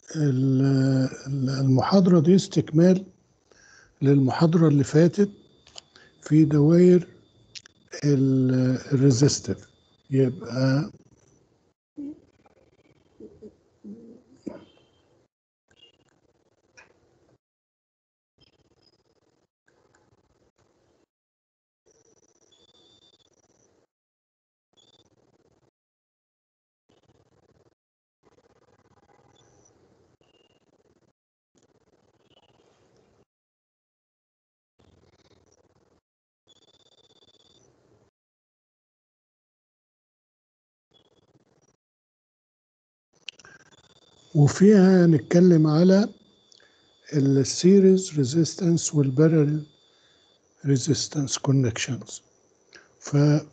المحاضرة دي استكمال للمحاضرة اللي فاتت في دوائر الريزستيف يبقى وفيها نتكلم على السيريز ريزيستنس والبارل ريزيستنس كونكشنز ف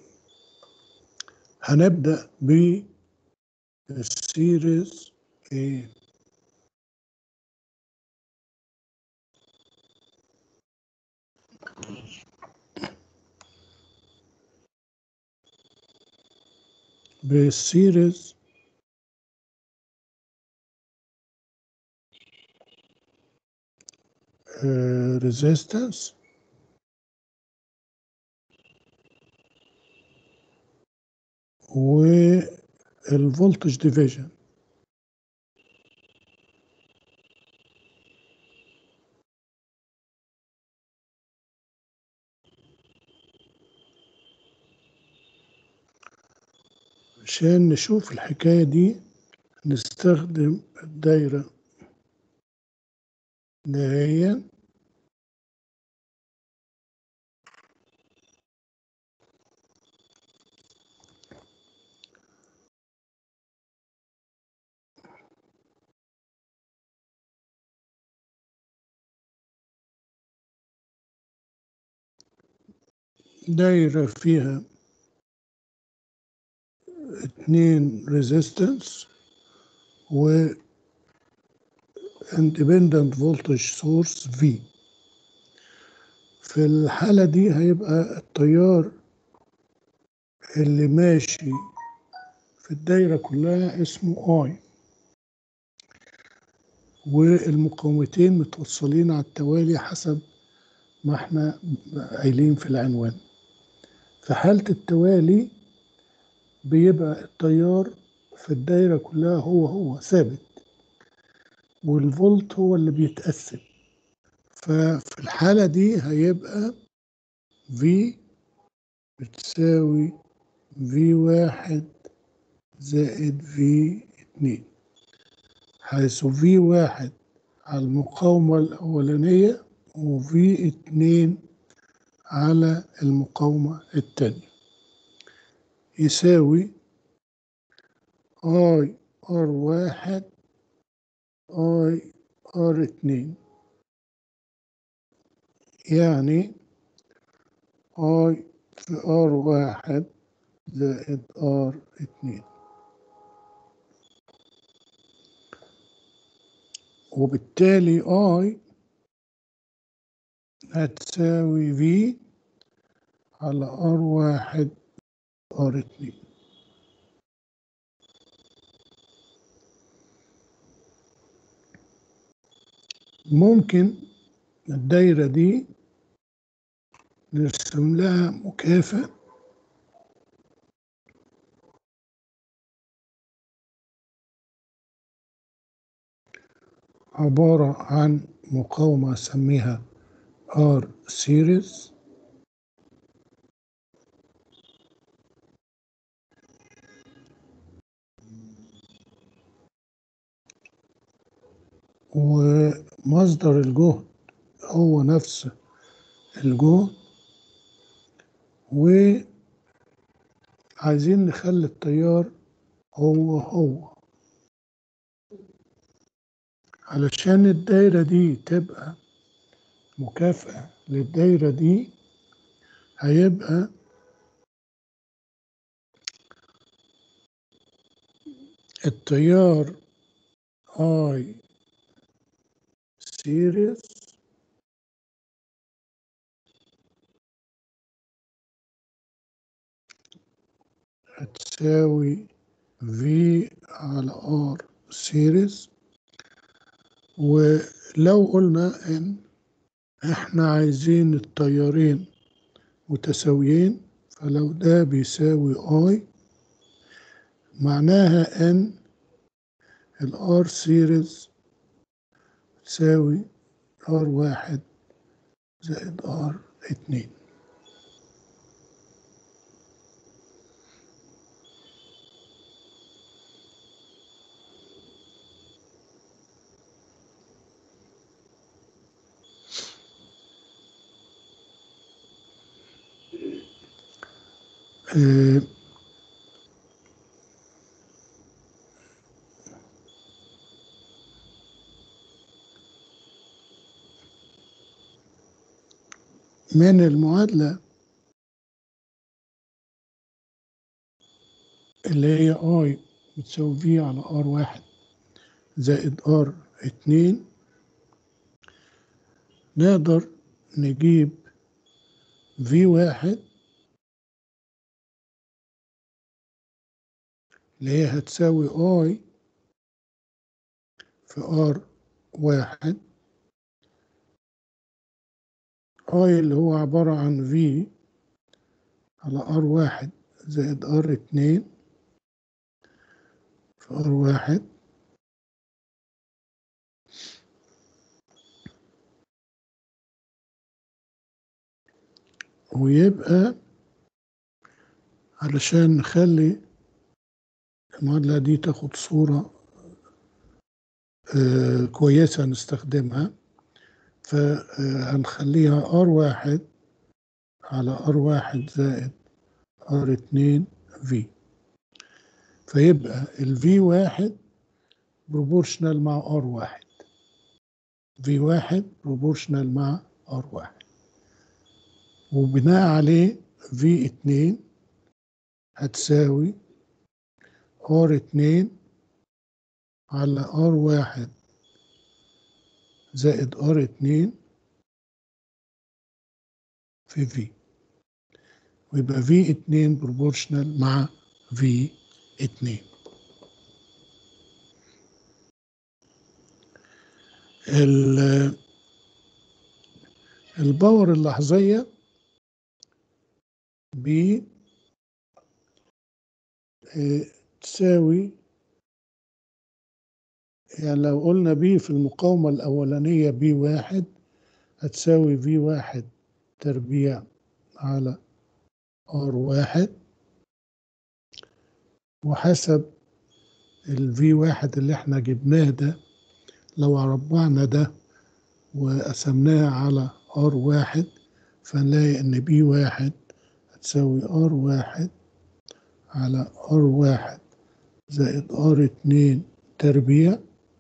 هنبدأ بالسيريز ايه بالسيريز resistance والفولتج ديفيجن عشان نشوف الحكاية دي نستخدم الدايرة دهيا دايرة فيها اتنين ريزيستنس و independent voltage source V في الحالة دي هيبقى التيار اللي ماشي في الدايرة كلها اسمه I والمقاومتين متوصلين على التوالي حسب ما احنا قايلين في العنوان في حالة التوالي بيبقى التيار في الدايرة كلها هو هو ثابت والفولت هو اللي بيتقسم ففي الحالة دي هيبقى V بتساوي V واحد زائد V اتنين حيث V واحد على المقاومة الأولانية و V اتنين على المقاومة التانية يساوي I R واحد اي ار اتنين يعني اي في ار واحد زائد ار اتنين وبالتالي اي هتساوي في على ار واحد ار اتنين ممكن الدايرة دي نرسم لها مكافأ عبارة عن مقاومة أسميها R series ومصدر الجهد هو نفس الجهد وعايزين نخلي التيار هو هو علشان الدايرة دي تبقى مكافأة للدايرة دي هيبقى التيار I series هتساوي V على R series ولو قلنا ان احنا عايزين التيارين متساويين فلو ده بيساوي اي معناها ان الار سيريز تساوي ار واحد زائد ار اتنين آه، من المعادلة اللي هي اي بتساوي في على ار واحد زائد ار اتنين نقدر نجيب في واحد اللي هي هتساوي اي في ار واحد اي اللي هو عبارة عن في على ار واحد زائد ار اتنين في ار واحد ويبقى علشان نخلي المعادلة دي تاخد صورة آه، كويسة نستخدمها فهنخليها ار واحد على ار واحد زائد ار اتنين في فيبقى الفي واحد بروبورشنال مع ار واحد في واحد بروبورشنال مع ار واحد وبناء عليه في اتنين هتساوي ار اتنين على ار واحد زائد ار اتنين في في ويبقى في اتنين بروبورشنال مع في اتنين ال- الباور اللحظية ب آه، تساوي يعني لو قلنا بي في المقاومة الأولانية بي واحد هتساوي في واحد تربيع على ار واحد وحسب الفي واحد اللي احنا جبناه ده لو ربعنا ده وقسمناه على ار واحد فنلاقي ان بي واحد هتساوي ار واحد على ار واحد زائد ار اتنين تربيع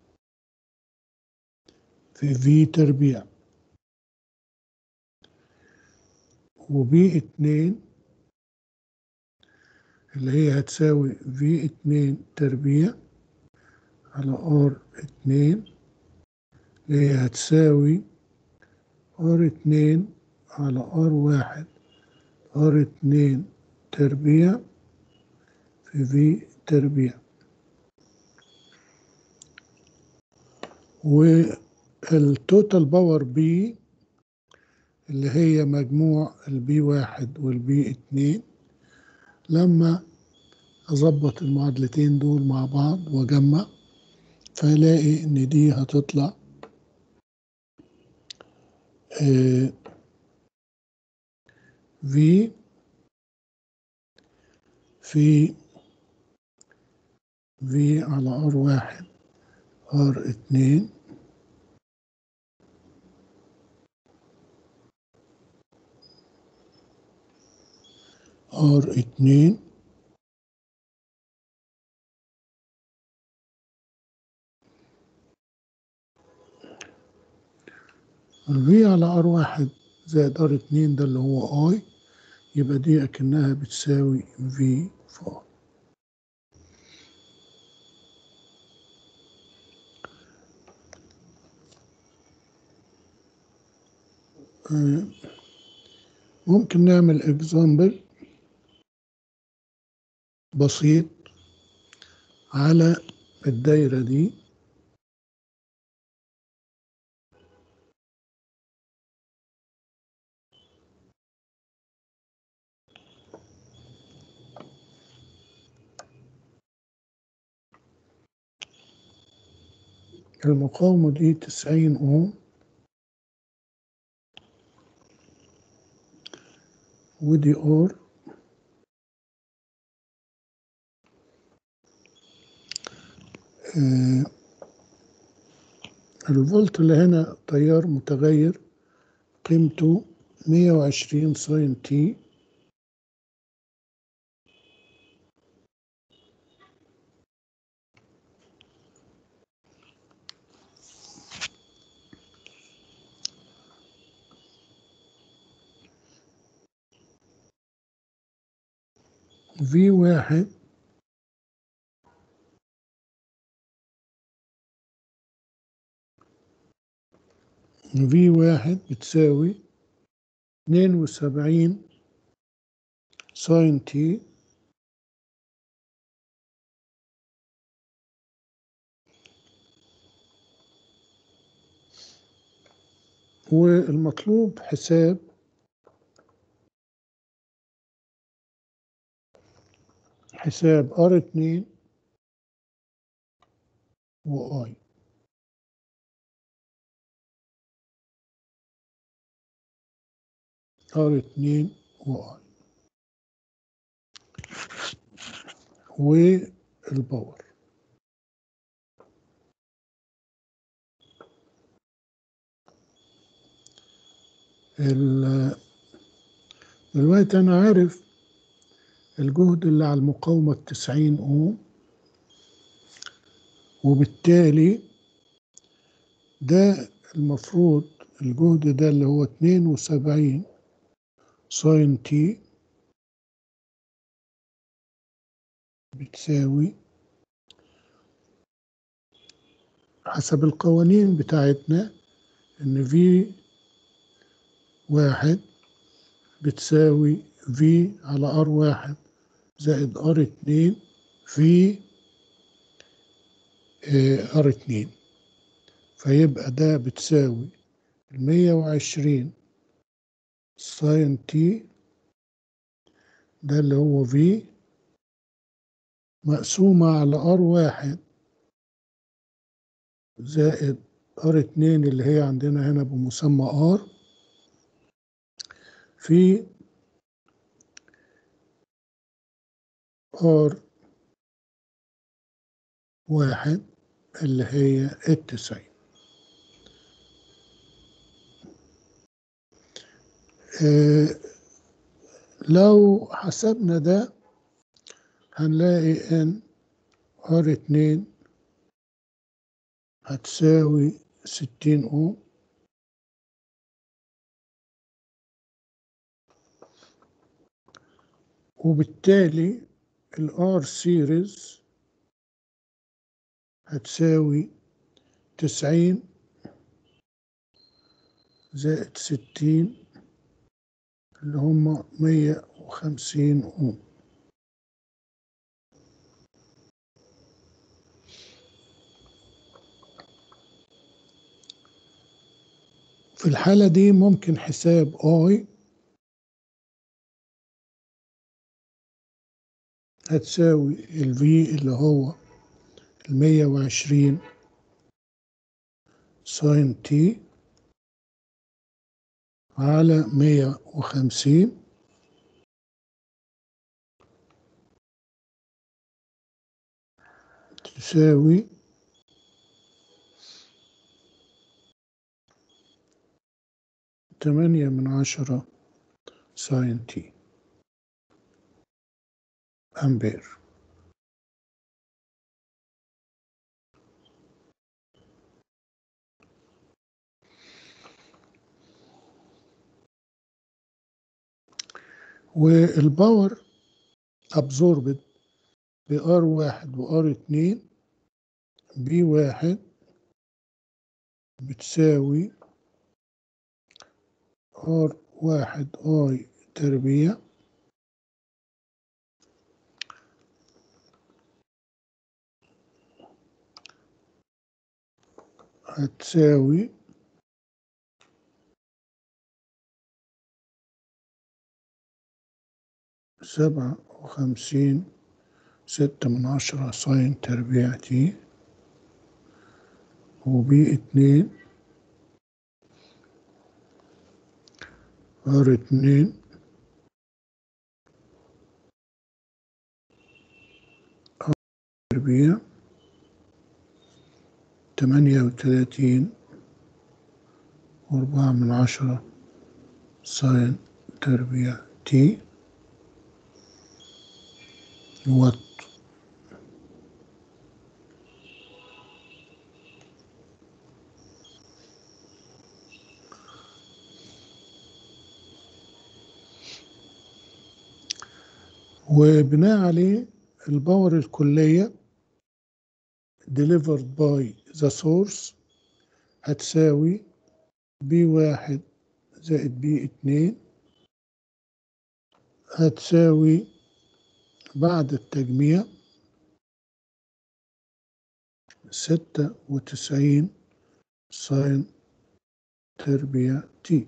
في في تربيع وبي اتنين اللي هي هتساوي في اتنين تربيع على ار اتنين اللي هي هتساوي ار اتنين على ار واحد ار اتنين تربيع في في تربيع والتوتال باور بي اللي هي مجموع البي واحد والبي اتنين لما أظبط المعادلتين دول مع بعض وأجمع فألاقي إن دي هتطلع آه، في في في على ار واحد ار اتنين ار اتنين الفي على ار واحد زائد ار اتنين ده اللي هو اي يبقى دي اكنها بتساوي في فوق آه، ممكن نعمل اكزامبل بسيط على الدايرة دي المقاومة دي تسعين أوم ودي أور آه، الفولت اللي هنا تيار متغير قيمته مية وعشرين ساين تي في واحد في واحد بتساوي اتنين وسبعين ساين تي والمطلوب حساب حساب ار اتنين واي ار اتنين واي والباور ال- دلوقتي انا عارف الجهد اللي على المقاومة التسعين اوم وبالتالي ده المفروض الجهد ده اللي هو اتنين وسبعين ساين تي بتساوي حسب القوانين بتاعتنا ان في واحد بتساوي في على ار واحد زائد ار اتنين في ار اتنين فيبقى ده بتساوي المية وعشرين ساين تي ده اللي هو في مقسومة على ار واحد زائد ار اتنين اللي هي عندنا هنا بمسمى ار في ار واحد اللي هي التسعين آه، لو حسبنا ده هنلاقي ان ار اتنين هتساوي ستين اوم وبالتالي الار سيريز هتساوي تسعين زائد ستين اللي هم مية وخمسين اوم في الحالة دي ممكن حساب اي هتساوي الفي اللي هو المية وعشرين ساين تي على مية وخمسين تساوي تمانية من عشرة ساين تي أمبير والباور ابزوربد بار واحد وار اتنين بي واحد بتساوي ار واحد اي تربيع هتساوي سبعة وخمسين ستة من عشرة ساين تربيع تي وبي اتنين ار اتنين تربيع تمانية وتلاتين وأربعة من عشرة ساين تربيع تي وات وبناء عليه الباور الكلية delivered by the source هتساوي بي واحد زائد بي اتنين هتساوي بعد التجميع ستة وتسعين ساين تربيع تي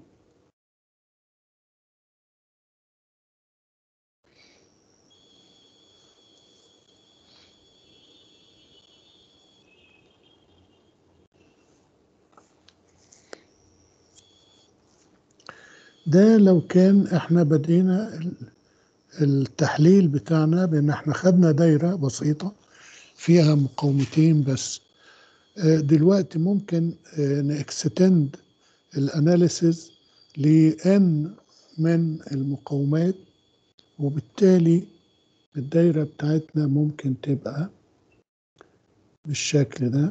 ده لو كان احنا بدينا التحليل بتاعنا بان احنا خدنا دايرة بسيطة فيها مقاومتين بس دلوقتي ممكن نكستند الاناليسز لان من المقاومات وبالتالي الدايرة بتاعتنا ممكن تبقى بالشكل ده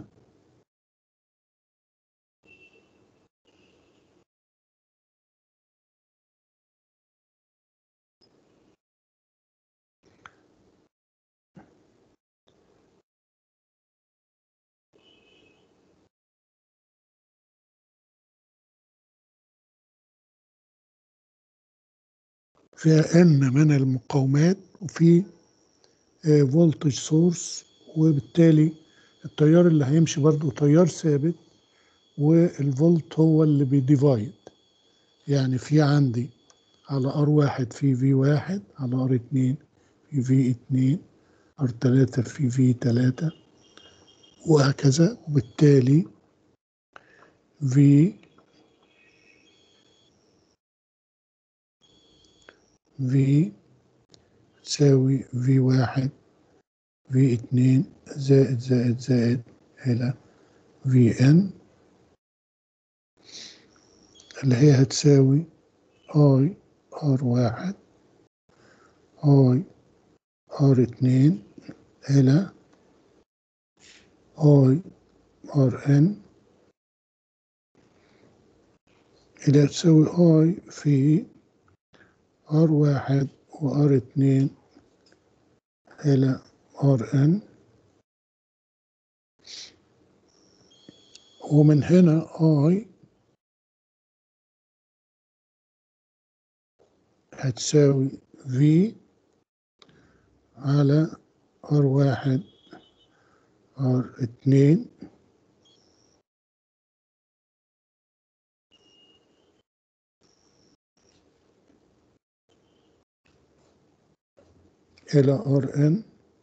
فيها ان من المقاومات وفي فولتج سورس وبالتالي التيار اللي هيمشي برضو تيار ثابت والفولت هو اللي بيديفايد يعني في عندي على ار واحد في في واحد على ار اتنين في في اتنين ار تلاتة في في تلاتة وهكذا وبالتالي في في تساوي في واحد في اتنين زائد زائد زائد إلى في ان اللي هي هتساوي اي ار واحد اي ار اتنين إلى اي ار ان اللي هتساوي اي في ار واحد وار اتنين إلى ار ان ومن هنا اي هتساوي في على ار واحد ار اتنين إلى ار ان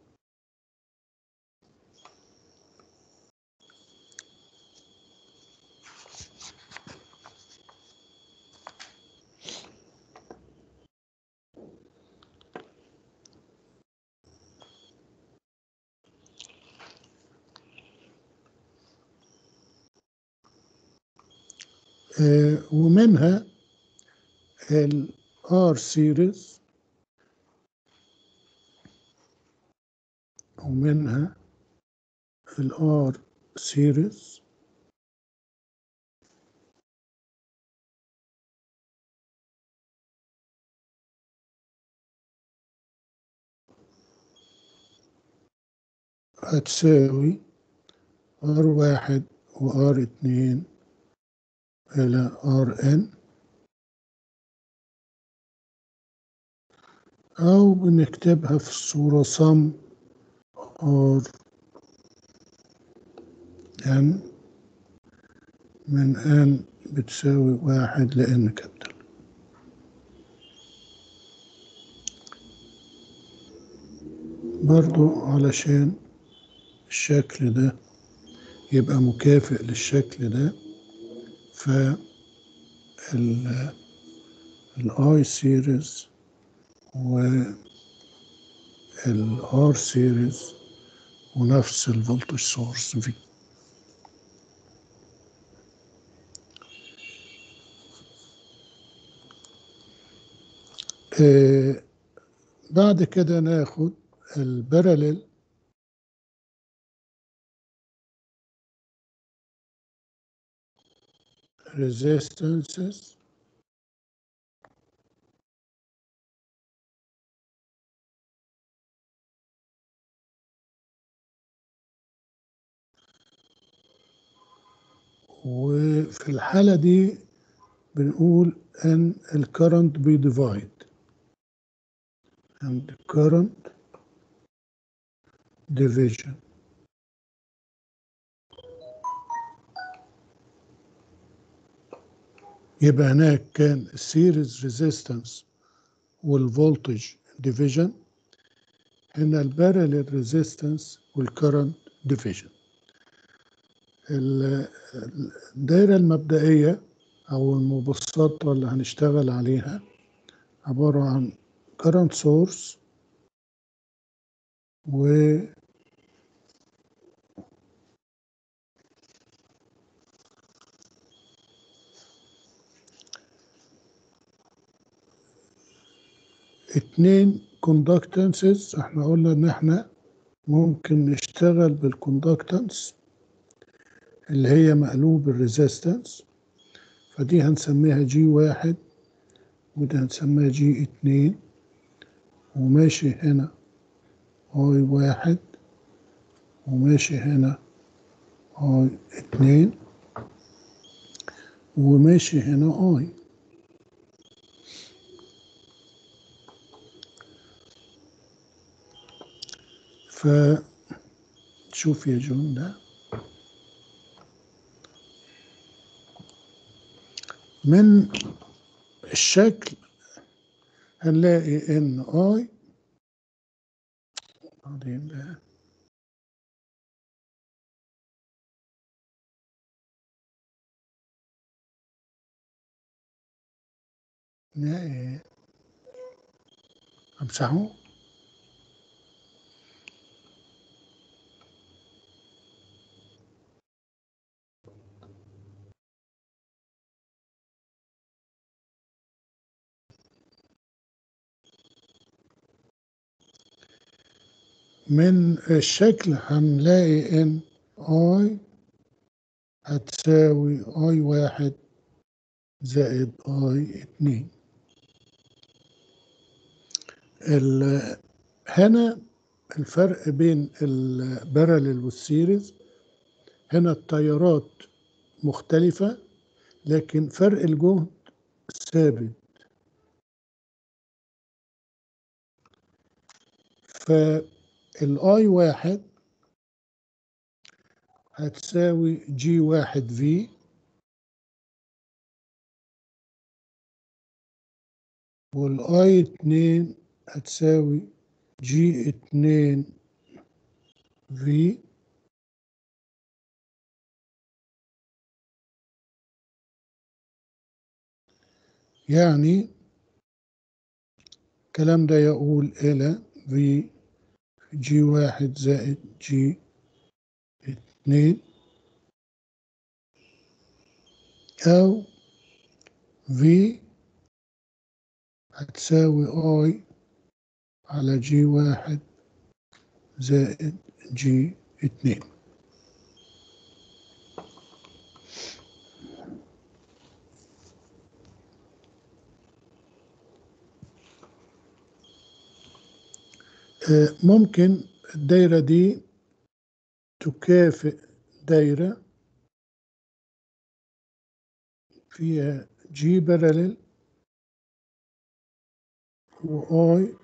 ومنها ال R series ومنها ال R series هتساوي R واحد و R اتنين إلى RN أو بنكتبها في الصورة sum R N من N بتساوي واحد لN كابيتال برضو علشان الشكل ده يبقى مكافئ للشكل ده ف الاي سيريز والار سيريز ونفس الفولتج سورس في آه بعد كده ناخد الباراليل resistances وفي الحالة دي بنقول ان الكرنت بيديفايد and current division يبقى هناك كان السيريز ريزيستنس والفولتج ديفيجن هنا الباراليل ريزيستنس والكرنت ديفيجن الدائرة المبدئية أو المبسطة اللي هنشتغل عليها عبارة عن current source و اتنين conductances احنا قلنا ان احنا ممكن نشتغل بالكوندكتنس اللي هي مقلوب الريزيستنس فدي هنسميها جي واحد وده هنسميها جي اتنين وماشي هنا اي واحد وماشي هنا اي اتنين وماشي هنا اي فشوف يا جون ده من الشكل هنلاقي ان اي بعدين ده نلاقي امسحه من الشكل هنلاقي ان اي هتساوي اي واحد زائد اي اتنين ال- هنا الفرق بين الباراليل والسيريز هنا التيارات مختلفة لكن فرق الجهد ثابت فالاي واحد هتساوي جي واحد في والاي اتنين هتساوي جي اتنين في يعني الكلام ده يقول إلى في جي واحد زائد جي اتنين أو في هتساوي اي على جي واحد زائد جي اتنين آه، ممكن الدايرة دي تكافئ دايرة فيها جي باراليل واي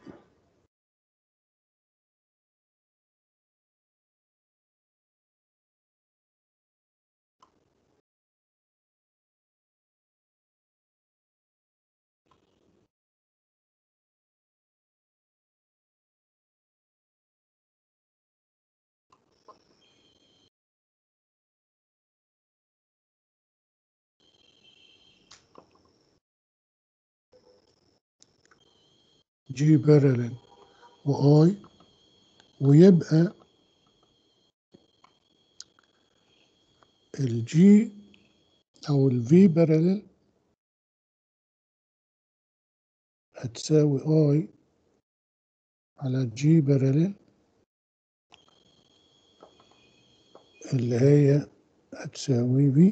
جي بارلل واي ويبقى الجي او الفي بارلل هتساوي اي على جي بارلل اللي هي هتساوي في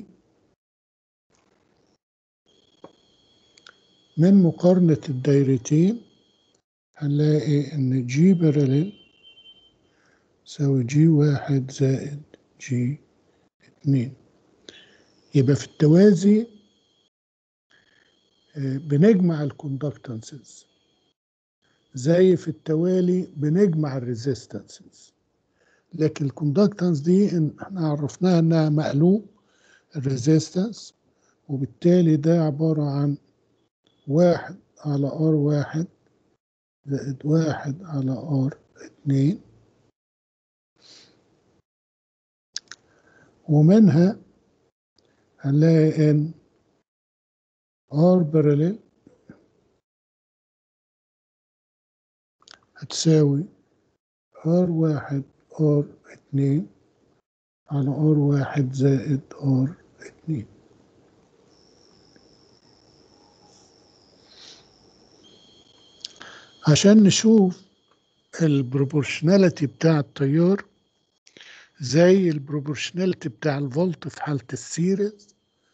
من مقارنة الدايرتين هنلاقي إن جي بارلل تساوي جي واحد زائد جي اتنين يبقى في التوازي بنجمع الكوندكتنسز زي في التوالي بنجمع الريزيستنسز لكن الكوندكتنس دي احنا عرفناها انها مقلوب الريزيستنس وبالتالي ده عبارة عن واحد على ار واحد زائد واحد على ار اتنين ومنها هنلاقي ان ار بارلل هتساوي ار واحد ار اتنين على ار واحد زائد ار اتنين عشان نشوف البروبورشناليتي بتاع التيار زي البروبورشناليتي بتاع الفولت في حالة السيريز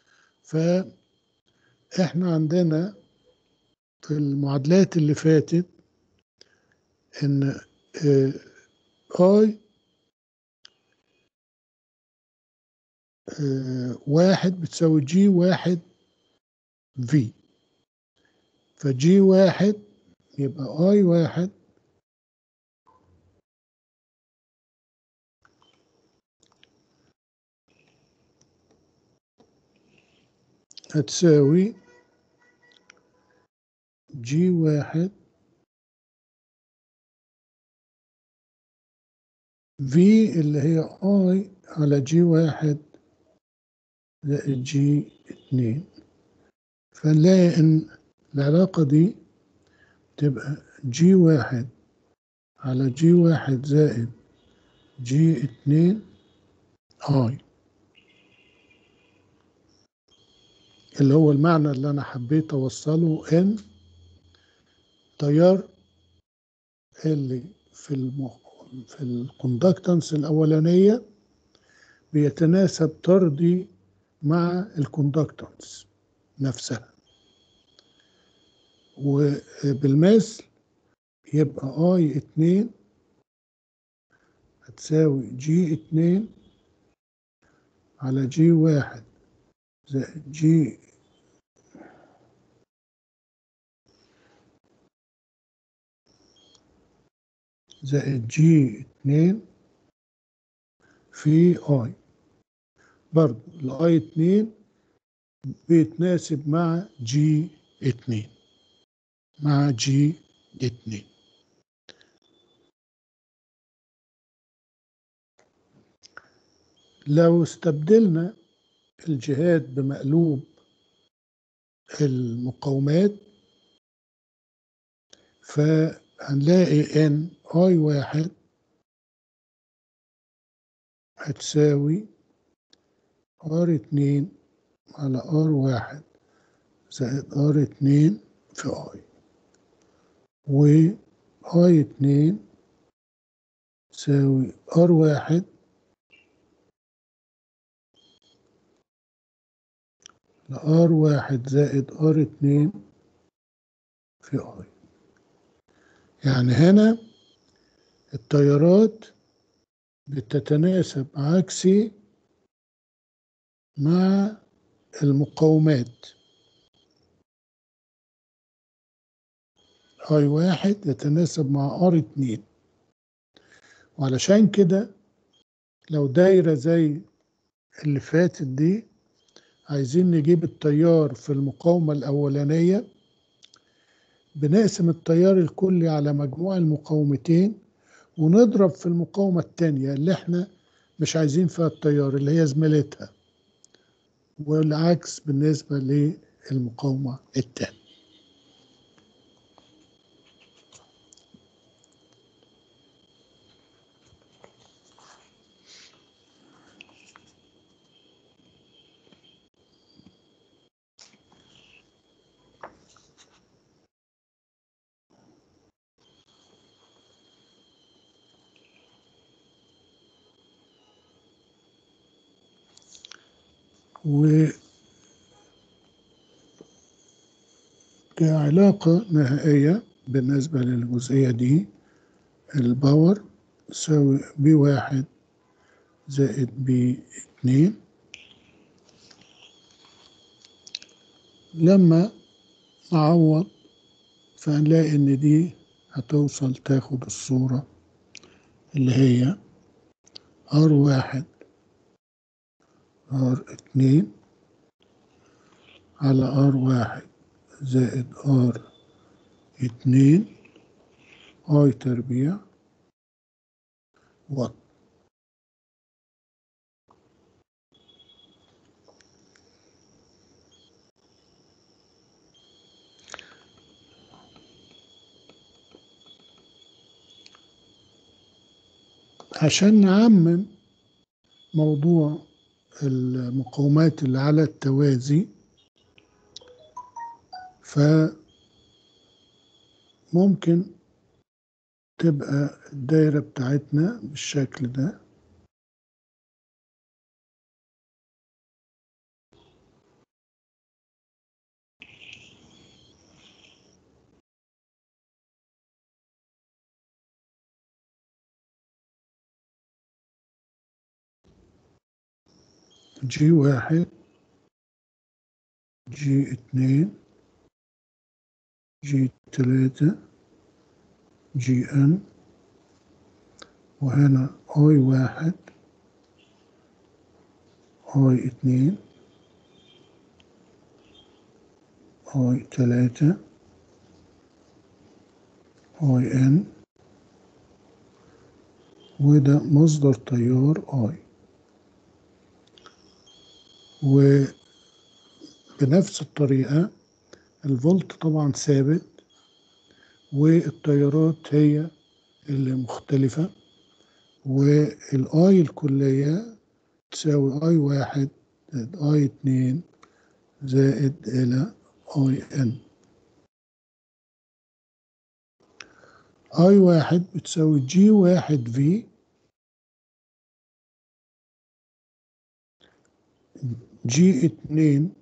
فاحنا عندنا في المعادلات اللي فاتت ان اي واحد بتساوي جي واحد في فجي واحد يبقى اي واحد هتساوي جي واحد في اللي هي اي على جي واحد زائد جي اتنين فنلاقي ان العلاقة دي تبقى جي واحد على جي واحد زائد جي اتنين اي اللي هو المعنى اللي انا حبيت اوصله ان تيار اللي في المخ في الكوندكتنس الاولانيه بيتناسب طردي مع الكوندكتنس نفسها وبالمثل يبقى اي اتنين هتساوي جي اتنين على جي واحد زائد جي زائد جي اتنين في اي برضو الاي اتنين بيتناسب مع جي اتنين مع جي اتنين لو استبدلنا الجهات بمقلوب المقاومات فهنلاقي ان اي واحد هتساوي ار اتنين على ار واحد زائد ار اتنين في اي و اي اتنين تساوي ار واحد لار واحد زائد ار اتنين في اي يعني هنا التيارات بتتناسب عكسي مع المقاومات اي واحد يتناسب مع ار اتنين وعلشان كده لو دايرة زي اللي فاتت دي عايزين نجيب التيار في المقاومة الأولانية بنقسم التيار الكلي على مجموع المقاومتين ونضرب في المقاومة التانية اللي احنا مش عايزين فيها التيار اللي هي زميلتها والعكس بالنسبة للمقاومة التانية و كعلاقة نهائية بالنسبة للجزئية دي الباور يساوي بي واحد زائد بي اتنين لما نعوض فهنلاقي إن دي هتوصل تاخد الصورة اللي هي ار واحد ار اتنين على ار واحد زائد ار اتنين اي تربيع وات عشان نعمم موضوع المقاومات اللي على التوازي فممكن تبقى الدايرة بتاعتنا بالشكل ده جي واحد جي اتنين جي تلاتة جي ان وهنا اي واحد اي اتنين اي تلاتة اي ان وده مصدر تيار اي وبنفس الطريقة الفولت طبعا ثابت والتيارات هي اللي مختلفة والاي الكلية تساوي اي واحد زائد اي اتنين زائد الى اي ان اي واحد بتساوي جي واحد في جي اتنين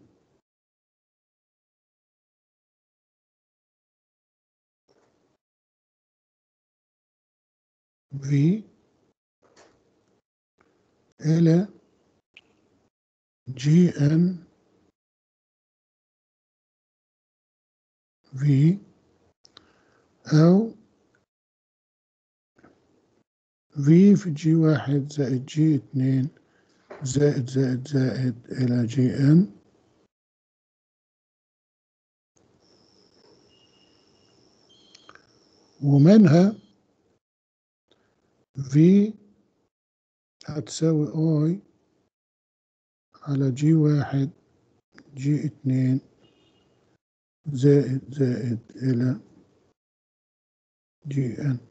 في إلى جي ان في أو في في جي واحد زائد جي اتنين زائد زائد زائد إلى جي ان ومنها في هتساوي اي على جي واحد جي اتنين زائد زائد إلى جي ان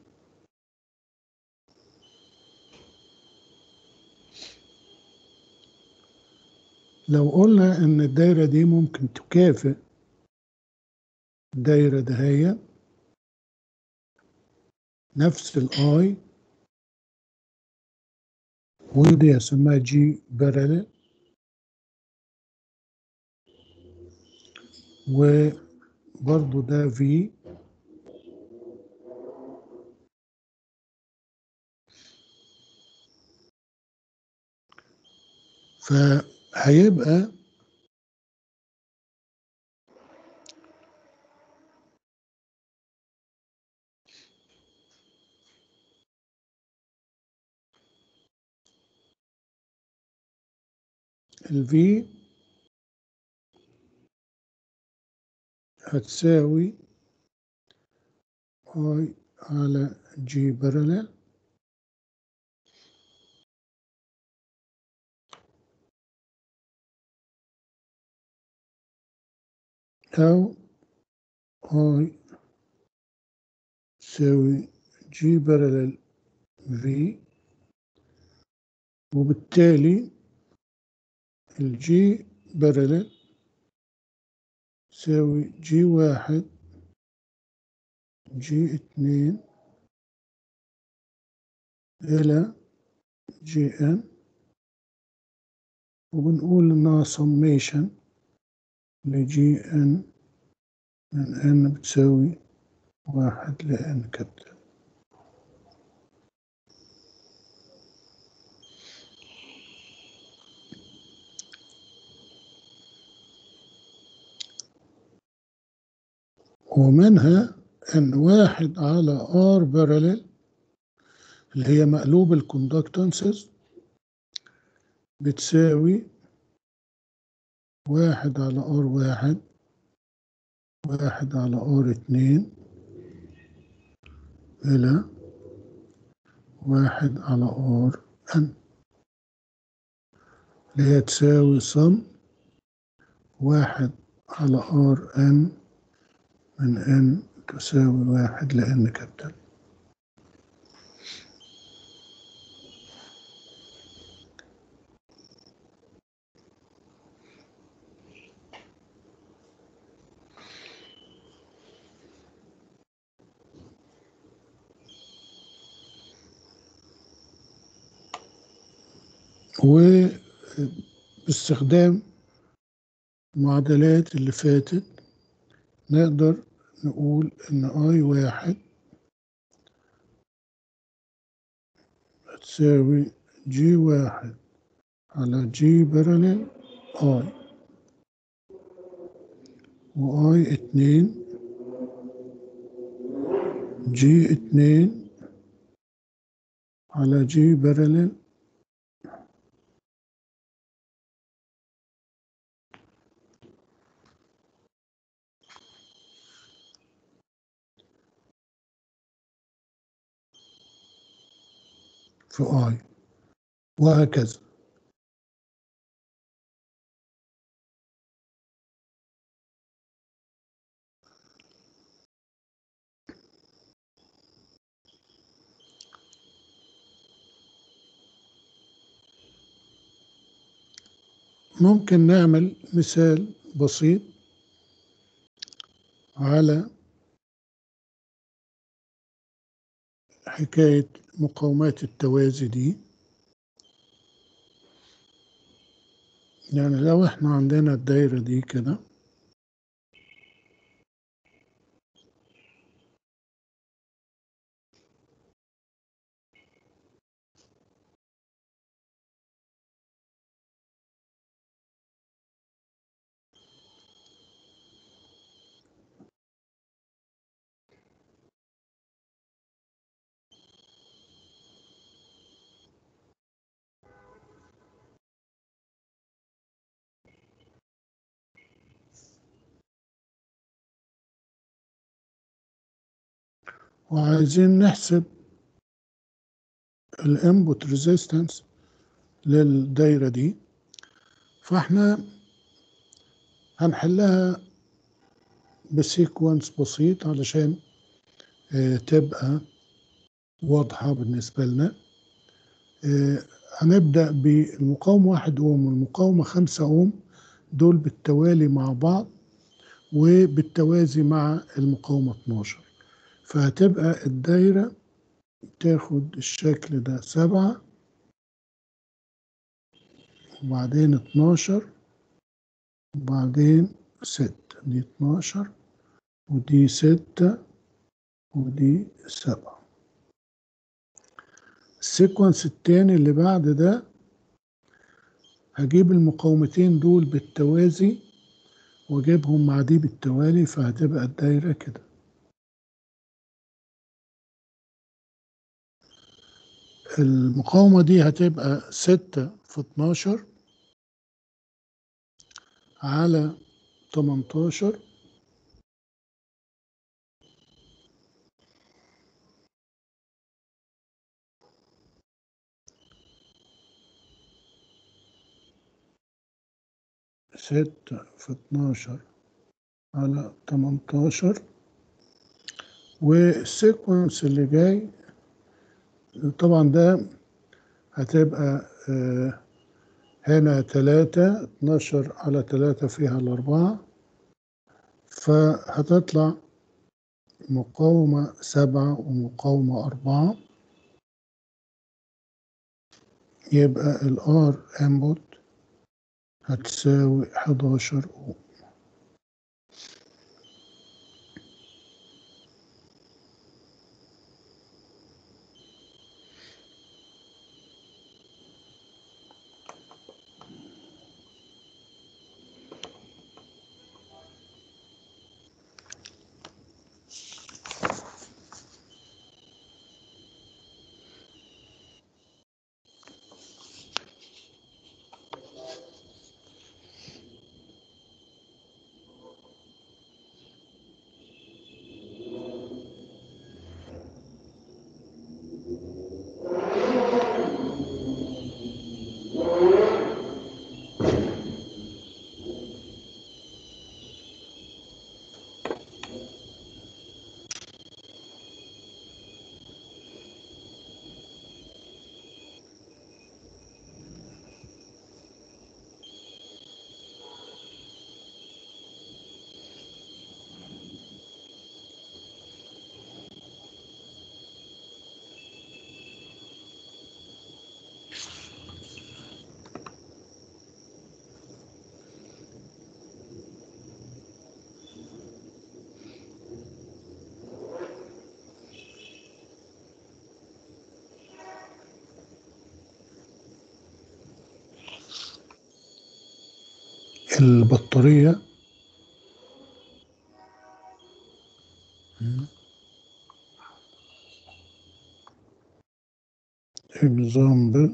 لو قلنا إن الدايرة دي ممكن تكافئ الدايرة دهية نفس الاي ودي اسمها جي باراليل وبرضو ده في فهيبقى الفي هتساوي اي على جي باراليل أو اي تساوي جي باراليل في وبالتالي الجي باراليل تساوي جي واحد جي اتنين إلى جي ان وبنقول إنها summation لجي إن من إن بتساوي واحد لإن كابيتال ومنها إن واحد على R parallel اللي هي مقلوب الكوندكتنسز بتساوي واحد على R واحد واحد على R اتنين إلى واحد على R N اللي هي تساوي صم واحد على R N من N تساوي واحد لN كابيتال وباستخدام المعادلات اللي فاتت نقدر نقول إن أي واحد تساوي جي واحد على جي باراليل أي وأي اتنين جي اتنين على جي باراليل في آي وهكذا ممكن نعمل مثال بسيط على حكاية مقاومات التوازي دي يعني لو احنا عندنا الدايرة دي كده وعايزين نحسب الانبوت ريزيستنس للدايرة دي فاحنا هنحلها بسيكونس بسيط علشان اه تبقى واضحة بالنسبة لنا اه هنبدأ بالمقاومة واحد أوم والمقاومة خمسة أوم دول بالتوالي مع بعض وبالتوازي مع المقاومة 12 فهتبقى الدايرة تاخد الشكل ده سبعة وبعدين اتناشر وبعدين ستة دي اتناشر ودي ستة ودي سبعة السيكونس التاني اللي بعد ده هجيب المقاومتين دول بالتوازي واجيبهم مع دي بالتوالي فهتبقى الدايرة كده المقاومة دي هتبقى ستة في اتناشر على تمنتاشر ستة في اتناشر على تمنتاشر والسيكونس اللي جاي طبعا ده هتبقى آه هنا تلاتة اتناشر على تلاتة فيها الأربعة فهتطلع مقاومة سبعة ومقاومة أربعة يبقى الار انبوت هتساوي حداشر أوم البطارية example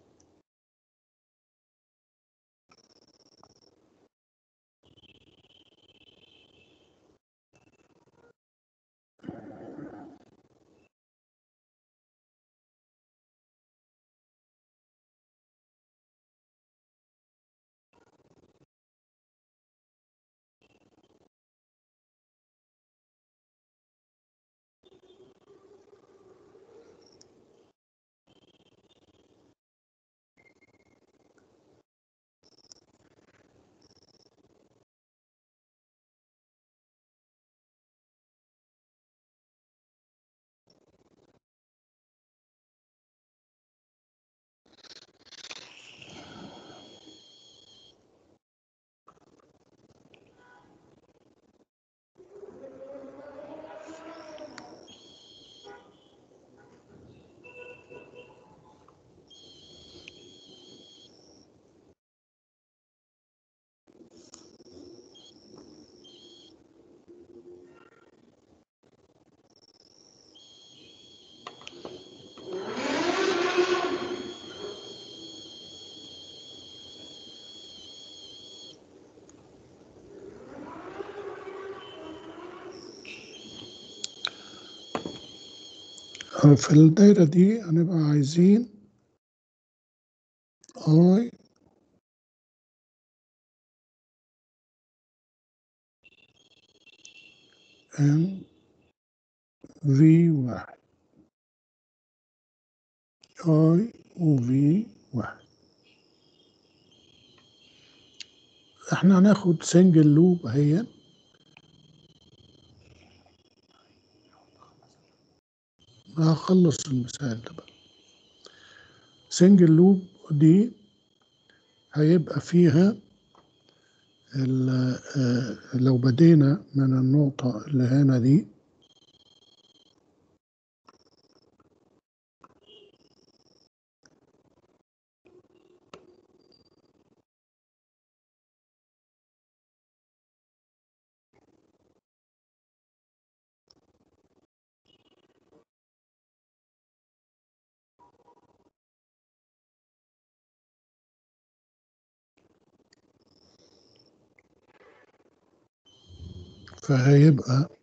في الدايرة دي هنبقى عايزين I M V واحد I و V واحد احنا هناخد سنجل لوب اهي هخلص المثال ده بقى سنجل لوب دي هيبقى فيها ال- آه، لو بدينا من النقطة اللي هنا دي فهيبقى